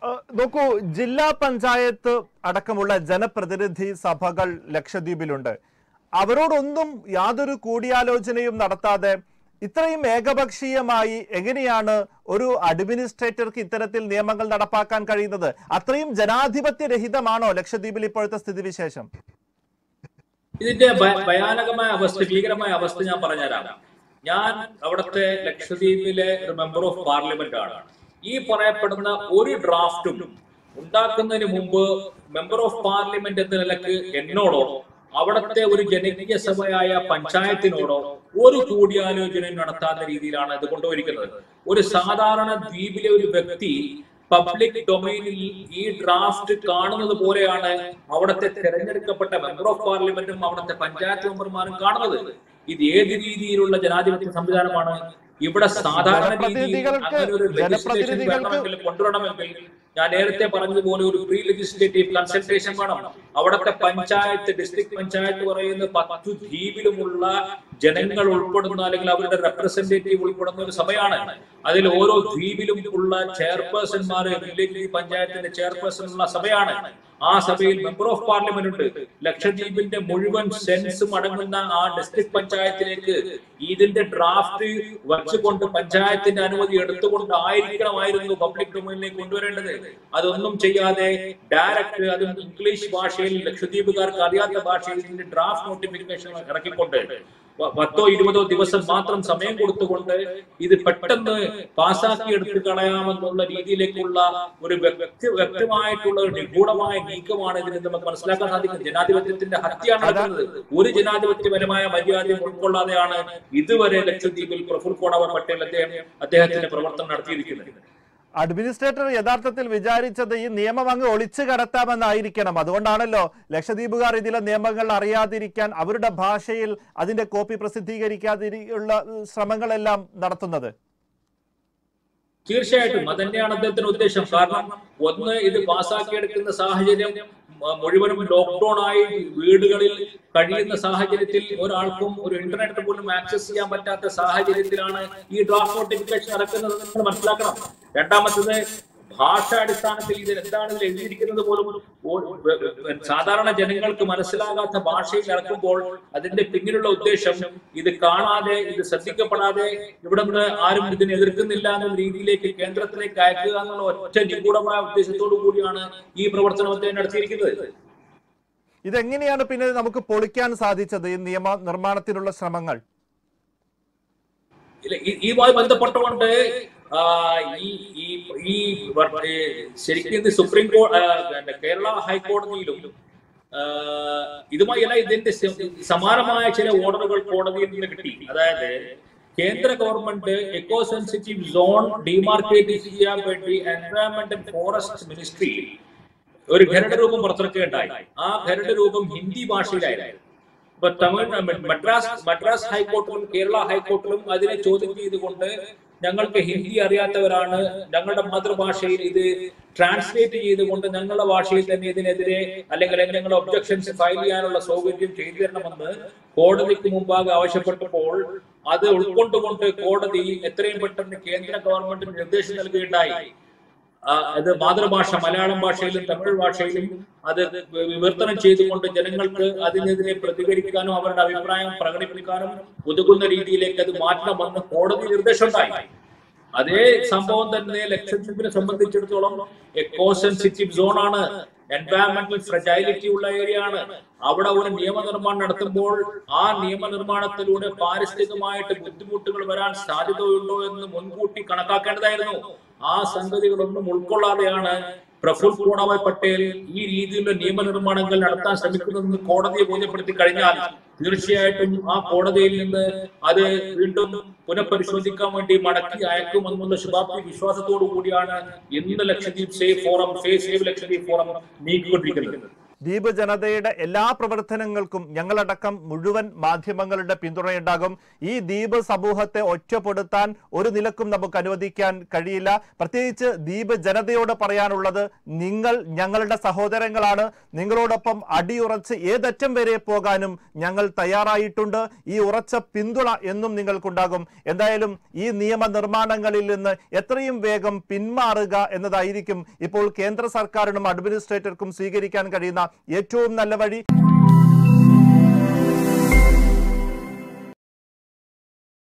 ഏഹ് നോക്കൂ ജില്ലാ പഞ്ചായത്ത് അടക്കമുള്ള ജനപ്രതിനിധി സഭകൾ ലക്ഷദ്വീപിലുണ്ട് അവരോടൊന്നും യാതൊരു കൂടിയാലോചനയും നടത്താതെ ഇത്രയും ഏകപക്ഷീയമായി എങ്ങനെയാണ് ഒരു അഡ്മിനിസ്ട്രേറ്റർക്ക് ഇത്തരത്തിൽ നിയമങ്ങൾ നടപ്പാക്കാൻ കഴിയുന്നത് അത്രയും ജനാധിപത്യ രഹിതമാണോ ലക്ഷദ്വീപിൽ ഇപ്പോഴത്തെ സ്ഥിതിവിശേഷം ഇതിന്റെ ഭ- ഭയാനകമായ അവസ്ഥ ഭീകരമായ അവസ്ഥ ഞാൻ പറഞ്ഞുതരാം ഞാൻ അവിടുത്തെ ലക്ഷദ്വീപിലെ ഒരു മെമ്പർ ഓഫ് പാർലമെന്റ് ആണ് ഈ പറയപ്പെടുന്ന ഒരു ഡ്രാഫ്റ്റും ഉണ്ടാക്കുന്നതിന് മുമ്പ് മെമ്പർ ഓഫ് പാർലമെന്റ് എന്ന നിലക്ക് എന്നോടോ അവിടുത്തെ ഒരു ജനകീയ സഭയായ പഞ്ചായത്തിനോടോ ഒരു കൂടിയാലോചനയും നടത്താത്ത രീതിയിലാണ് ഇത് കൊണ്ടുപോയിരിക്കുന്നത് ഒരു സാധാരണ ദ്വീപിലെ ഒരു വ്യക്തി പബ്ലിക് ഡൊമൈനിൽ ഈ ഡ്രാഫ്റ്റ് കാണുന്നത് പോലെയാണ് അവിടുത്തെ തെരഞ്ഞെടുക്കപ്പെട്ട മെമ്പർ ഓഫ് പാർലമെന്റും അവിടുത്തെ പഞ്ചായത്ത് മെമ്പർമാരും കാണുന്നത് ഇത് ഏത് രീതിയിലുള്ള ജനാധിപത്യ സംവിധാനമാണ് ഇവിടെ സാധാരണ രീതിയിൽ ജനപ്രതിനിധികൾക്ക് അങ്ങനെ ഒരു legislation ജനപ്രതിനിധികൾക്ക് വേണമെങ്കിൽ കൊണ്ടുവരണമെങ്കിൽ ഞാൻ നേരത്തെ പറഞ്ഞതുപോലെ ഒരു പ്രീ ലെജിസ്ലേറ്റീവ് കൺസൾട്ടേഷൻ വേണം അവിടുത്തെ പഞ്ചായത്ത് ഡിസ്ട്രിക്ട് പഞ്ചായത്ത് പറയുന്ന പത്തു ദ്വീപിലുമുള്ള ജനങ്ങൾ ഉൾപ്പെടുന്ന അല്ലെങ്കിൽ അവരുടെ റെപ്രസെന്റേറ്റീവ് ഉൾപ്പെടുന്ന ഒരു സഭയാണ് അതിൽ ഓരോ ദ്വീപിലും ഉള്ള ചെയർപേഴ്സൺമാര് വില്ലേജ് പഞ്ചായത്തിന്റെ ചെയർപേഴ്സൺ ഉള്ള സഭയാണ് ആ സഭയിൽ മെമ്പർ ഓഫ് പാർലമെന്റ് ഉണ്ട് ലക്ഷദ്വീപിന്റെ മുഴുവൻ സെൻസും അടങ്ങുന്ന ആ ഡിസ്ട്രിക്ട് പഞ്ചായത്തിലേക്ക് ഇതിന്റെ ഡ്രാഫ്റ്റ് വച്ചുകൊണ്ട് പഞ്ചായത്തിന്റെ അനുമതി എടുത്തുകൊണ്ട് ആയിരിക്കണമായിരുന്നു പബ്ലിക് ഡൊമൈനിലേക്ക് കൊണ്ടുവരേണ്ടത് അതൊന്നും ചെയ്യാതെ ഡയറക്റ്റ് അതും ഇംഗ്ലീഷ് ഭാഷയിൽ ലക്ഷദ്വീപുകാർക്ക് അറിയാത്ത ഭാഷയിൽ ഇതിന്റെ ഡ്രാഫ്റ്റ് നോട്ടിഫിക്കേഷൻ ഇറക്കിക്കൊണ്ട് പ- പത്തോ ഇരുപതോ ദിവസം മാത്രം സമയം കൊടുത്തുകൊണ്ട് ഇത് പെട്ടെന്ന് പാസാക്കി എടുത്ത് കളയാമെന്നുള്ള രീതിയിലേക്കുള്ള ഒരു വ്യക്തി വ്യക്തമായിട്ടുള്ള ഒരു നിഗൂഢമായ നീക്കമാണ് ഇതിന് നമുക്ക് മനസ്സിലാക്കാൻ സാധിക്കുന്നത് ജനാധിപത്യത്തിന്റെ ഹത്യയാണ് നടക്കുന്നത് ഒരു ജനാധിപത്യപരമായ മര്യാദയും ഉൾക്കൊള്ളാതെയാണ് ഇതുവരെ ലക്ഷദ്വീപിൽ പ്രഫുൽ കോണവർ പട്ടേൽ അദ്ദേഹം അദ്ദേഹത്തിന്റെ പ്രവർത്തനം നടത്തിയിരിക്കുന്നത് അഡ്മിനിസ്ട്രേറ്റർ യഥാർത്ഥത്തിൽ വിചാരിച്ചത് ഈ നിയമം അങ്ങ് ഒളിച്ചു കടത്താമെന്നായിരിക്കണം അതുകൊണ്ടാണല്ലോ ലക്ഷദ്വീപുകാർ ഇതിലെ നിയമങ്ങൾ അറിയാതിരിക്കാൻ അവരുടെ ഭാഷയിൽ അതിന്റെ കോപ്പി പ്രസിദ്ധീകരിക്കാതിരിയുള്ള ശ്രമങ്ങളെല്ലാം നടത്തുന്നത് തീർച്ചയായിട്ടും അതന്നെയാണ് അദ്ദേഹത്തിന്റെ ഉദ്ദേശം കാരണം ഒന്ന് ഇത് പാസ്സാക്കിയെടുക്കുന്ന സാഹചര്യം മ- മുഴുവനും ലോക്ക്ഡൌൺ ആയി വീടുകളിൽ കഴിയുന്ന സാഹചര്യത്തിൽ ഒരാൾക്കും ഒരു ഇന്റർനെറ്റ് പോലും ആക്സസ് ചെയ്യാൻ പറ്റാത്ത സാഹചര്യത്തിലാണ് ഈ ഡ്രാഫ്റ്റ് നോട്ടിഫിക്കേഷൻ നടക്കുന്നത് എന്ന് നിങ്ങൾ മനസ്സിലാക്കണം രണ്ടാമത്തത് ഭാഷാടിസ്ഥാനത്തിൽ ഇത് എന്താണ് ഇതിൽ എഴുതിയിരിക്കുന്നത് പോലും ഓ- വ- വ- സാധാരണ ജനങ്ങൾക്ക് മനസ്സിലാകാത്ത ഭാഷയിൽ ഇറക്കുമ്പോൾ അതിന്റെ പിന്നിലുള്ള ഉദ്ദേശം ഇത് കാണാതെ ഇത് ശ്രദ്ധിക്കപ്പെടാതെ ഇവിടെ നിന്ന് ആരും ഇതിനെ എതിർക്കുന്നില്ല എന്ന രീതിയിലേക്ക് കേന്ദ്രത്തിലേക്ക് അയക്കുക എന്നുള്ള ഒറ്റ നിഗൂഢമായ ഉദ്ദേശത്തോടു കൂടിയാണ് ഈ പ്രവർത്തനം അദ്ദേഹം നടത്തിയിരിക്കുന്നത് ഇതെങ്ങനെയാണ് പിന്നെ നമുക്ക് പൊളിക്കാൻ സാധിച്ചത് ഈ നിയമ നിർമ്മാണത്തിനുള്ള ശ്രമങ്ങൾ ഇല്ല, ഈ- ഇതുമായി ബന്ധപ്പെട്ടുകൊണ്ട് ആ, ഈ ഈ ഈ വർ- ഏ, ശരിക്കും ഇത് സുപ്രീം കോടതി കേരള ഹൈക്കോടതിയിലും ആ, ഇതുമായി അല്ല ഇതിന്റെ സ- സമാനമായ ചില ഓർഡറുകൾ കോടതിയിൽ നിന്ന് കിട്ടി അതായത് കേന്ദ്ര government eco sensitive zone demarcate ചെയ്യാൻ വേണ്ടി എൻവയോൺമെന്റ് ആൻഡ് ഫോറസ്റ്റ് മിനിസ്ട്രി ഒരു ഖരട് രൂപം പുറത്തിറക്കുകയുണ്ടായി ആ ഖരട് രൂപം ഹിന്ദി ഭാഷയിലായിരുന്നു ഇപ്പൊ തമിഴ് മദ്രാസ് മദ്രാസ് ഹൈക്കോർട്ടിലും കേരള ഹൈക്കോർട്ടിലും അതിനെ ചോദ്യം ചെയ്തുകൊണ്ട് ഞങ്ങൾക്ക് ഹിന്ദി അറിയാത്തവരാണ് ഞങ്ങളുടെ മാതൃഭാഷയിൽ ഇത് ട്രാൻസ്ലേറ്റ് ചെയ്തുകൊണ്ട് ഞങ്ങളുടെ ഭാഷയിൽ തന്നെ ഇതിനെതിരെ അല്ലെങ്കിൽ ഞങ്ങളുടെ ഒബ്ജക്ഷൻസ് ഫയൽ ചെയ്യാനുള്ള സൗകര്യം ചെയ്തു തരണമെന്ന് കോടതിക്ക് മുമ്പാകെ ആവശ്യപ്പെട്ടപ്പോൾ അത് ഉൾക്കൊണ്ടുകൊണ്ട് കോടതി എത്രയും പെട്ടെന്ന് കേന്ദ്ര ഗവൺമെന്റിന് നിർദ്ദേശം നൽകുകയുണ്ടായി ആ, അത് മാതൃഭാഷ മലയാളം ഭാഷയിലും തമിഴ് ഭാഷയിലും അത് വിവർത്തനം ചെയ്തുകൊണ്ട് ജനങ്ങൾക്ക് അതിനെതിരെ പ്രതികരിക്കാനും അവരുടെ അഭിപ്രായം പ്രകടിപ്പിക്കാനും ഉതകുന്ന രീതിയിലേക്ക് അത് മാറ്റണമെന്ന് കോടതി നിർദ്ദേശമുണ്ടായി അതേ സംഭവം തന്നെ ലക്ഷദ്വീപിനെ സംബന്ധിച്ചിടത്തോളം എക്കോ സെൻസിറ്റീവ് സോൺ ആണ് എൻവയറമെന്റൽ ഫ്രജൈലിറ്റി ഉള്ള ഏരിയ ആണ് അവിടെ ഒരു നിയമനിർമ്മാണം നടത്തുമ്പോൾ ആ നിയമനിർമ്മാണത്തിലൂടെ പാരിസ്ഥിതികമായിട്ട് ബുദ്ധിമുട്ടുകൾ വരാൻ സാധ്യതയുണ്ടോ എന്ന് മുൻകൂട്ടി കണക്കാക്കേണ്ടതായിരുന്നു ആ സംഗതികളൊന്നും ഉൾക്കൊള്ളാതെയാണ് പ്രഫുൽ പൂണാഭായ് പട്ടേൽ ഈ രീതിയിലുള്ള നിയമനിർമ്മാണങ്ങൾ നടത്താൻ ശ്രമിക്കുന്നതെന്ന് കോടതിയെ ബോധ്യപ്പെടുത്തി കഴിഞ്ഞാൽ തീർച്ചയായിട്ടും ആ കോടതിയിൽ നിന്ന് അത് വീണ്ടും പുനഃപരിശോധിക്കാൻ വേണ്ടി മടക്കി അയക്കുമെന്നുള്ള ശുഭാപ്തി വിശ്വാസത്തോടു കൂടിയാണ് ഇന്ന് Lakshadweep save forum save Lakshadweep forum നീക്കിക്കൊണ്ടിരിക്കുന്നത് ദ്വീപ് ജനതയുടെ എല്ലാ പ്രവർത്തനങ്ങൾക്കും ഞങ്ങളടക്കം മുഴുവൻ മാധ്യമങ്ങളുടെ പിന്തുണയുണ്ടാകും ഈ ദ്വീപ് സമൂഹത്തെ ഒറ്റപ്പെടുത്താൻ ഒരു നിലക്കും നമുക്ക് അനുവദിക്കാൻ കഴിയില്ല പ്രത്യേകിച്ച് ദ്വീപ് ജനതയോട് പറയാനുള്ളത് നിങ്ങൾ ഞങ്ങളുടെ സഹോദരങ്ങളാണ് നിങ്ങളോടൊപ്പം അടിയുറച്ച് ഏതറ്റം വരെ പോകാനും ഞങ്ങൾ തയ്യാറായിട്ടുണ്ട് ഈ ഉറച്ച പിന്തുണ എന്നും നിങ്ങൾക്കുണ്ടാകും എന്തായാലും ഈ നിയമനിർമ്മാണങ്ങളിൽ നിന്ന് എത്രയും വേഗം പിന്മാറുക എന്നതായിരിക്കും ഇപ്പോൾ കേന്ദ്ര സർക്കാരിനും അഡ്മിനിസ്ട്രേറ്റർക്കും സ്വീകരിക്കാൻ കഴിയുന്ന ഏറ്റവും നല്ല വഴി